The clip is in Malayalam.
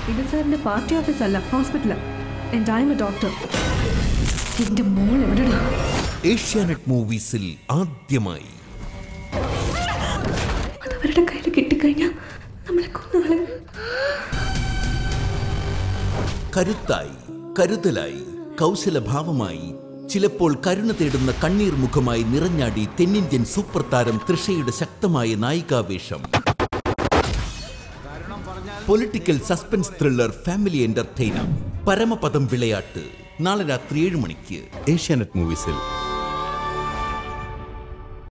ഇത് സാറിന്റെ പാർട്ടി ഓഫീസ് അല്ല ഹോസ്പിറ്റലാ and I am a doctor എന്റെ മോൾ എവിടെടാ ഏഷ്യാനെറ്റ് മൂവീസിൽ ആദ്യമായി അത് അവരുടെ കയ്യിൽ കിട്ടിക്കഴിഞ്ഞാൽ നമ്മളെ കൊന്നുകളെ കരുത്തായി കരുതലായി കൗശലഭാവമായി ചിലപ്പോൾ കരുണ തേടുന്ന കണ്ണീർ മുഖമായി നിറഞ്ഞാടി തെന്നിന്ത്യൻ സൂപ്പർ താരം തൃഷയുടെ ശക്തമായ നായികാവേഷം political suspense thriller family entertainer Paramapadam Vilayattu നാളെ രാത്രി ഏഴ് മണിക്ക് ഏഷ്യാനെറ്റ് മൂവീസിൽ